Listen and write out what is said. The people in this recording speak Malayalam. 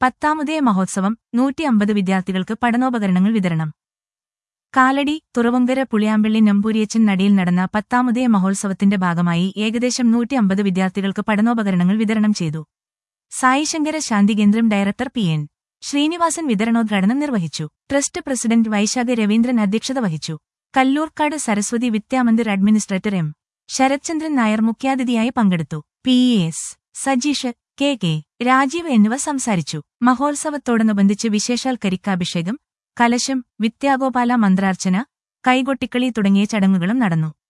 പത്താമതേ മഹോത്സവം നൂറ്റി അമ്പത് വിദ്യാർത്ഥികൾക്ക് പഠനോപകരണങ്ങൾ വിതരണം കാലടി തുറവങ്കര പുളിയാമ്പള്ളി നമ്പൂരിയച്ചൻ നടയിൽ നടന്ന പത്താമതേ മഹോത്സവത്തിന്റെ ഭാഗമായി ഏകദേശം നൂറ്റി അമ്പത് വിദ്യാർത്ഥികൾക്ക് പഠനോപകരണങ്ങൾ വിതരണം ചെയ്തു Saisankara Santhikendram director P N Sreenivasan വിതരണോദ്ഘാടനം നിർവഹിച്ചു ട്രസ്റ്റ് പ്രസിഡന്റ് വൈശാഖ രവീന്ദ്രൻ അധ്യക്ഷത വഹിച്ചു കല്ലൂർക്കാട് സരസ്വതി വിദ്യാമന്ദിർ അഡ്മിനിസ്ട്രേറ്റർ എം ശരത്ചന്ദ്രൻ നായർ മുഖ്യാതിഥിയായി പങ്കെടുത്തു P S Sajeesh K K Rajeev എന്നിവർ സംസാരിച്ചു മഹോത്സവത്തോടനുബന്ധിച്ച് വിശേഷാൽ കരിക്കാഭിഷേകം കലശം വിദ്യാഗോപാല മന്ത്രാർച്ചന കൈകൊട്ടിക്കളി തുടങ്ങിയ ചടങ്ങുകളും നടന്നു